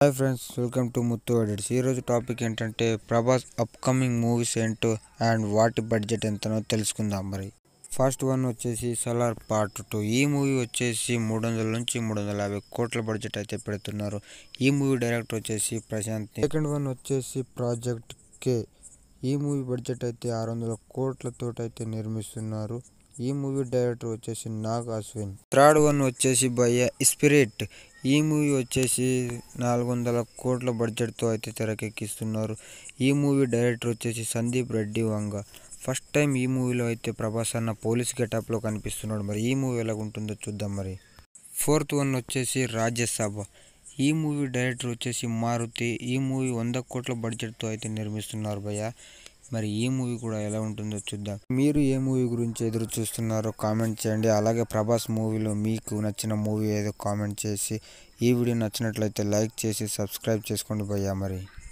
hi friends welcome to Muthu edits ఈరోజు topic ఏంటంటే Prabhas upcoming movies ఏంటో అండ్ వాటి బడ్జెట్ ఎంతనో తెలుసుకుందాం మరి ఫస్ట్ వన్ వచ్చేసి సలార్ పార్ట్ టూ ఈ మూవీ వచ్చేసి మూడు వందల నుంచి మూడు వందల యాభై కోట్ల బడ్జెట్ అయితే పెడుతున్నారు ఈ మూవీ డైరెక్టర్ వచ్చేసి ప్రశాంత్ సెకండ్ వన్ వచ్చేసి ప్రాజెక్ట్ కే ఈ మూవీ బడ్జెట్ అయితే ఆరు వందల కోట్లతో అయితే నిర్మిస్తున్నారు ఈ మూవీ డైరెక్టర్ వచ్చేసి నాగ్ అశ్విన్ థర్డ్ వన్ వచ్చేసి బయ్య స్పిరిట్ ఈ మూవీ వచ్చేసి నాలుగు వందల కోట్ల బడ్జెట్తో అయితే తెరకెక్కిస్తున్నారు ఈ మూవీ డైరెక్టర్ వచ్చేసి సందీప్ రెడ్డి వంగ ఫస్ట్ టైం ఈ మూవీలో అయితే ప్రభాస్ అన్న పోలీస్ గెటప్లో కనిపిస్తున్నాడు మరి ఈ మూవీ ఎలా ఉంటుందో చూద్దాం మరి ఫోర్త్ వన్ వచ్చేసి రాజ్యసభ ఈ మూవీ డైరెక్టర్ వచ్చేసి మారుతి ఈ మూవీ వంద కోట్ల బడ్జెట్తో అయితే నిర్మిస్తున్నారు భయ్య మరి ఈ మూవీ కూడా ఎలా ఉంటుందో చూద్దాం మీరు ఏ మూవీ గురించి ఎదురు చూస్తున్నారో కామెంట్ చేయండి అలాగే ప్రభాస్ మూవీలో మీకు నచ్చిన మూవీ ఏదో కామెంట్ చేసి ఈ వీడియో నచ్చినట్లయితే లైక్ చేసి సబ్స్క్రైబ్ చేసుకోండి భయ్య మరి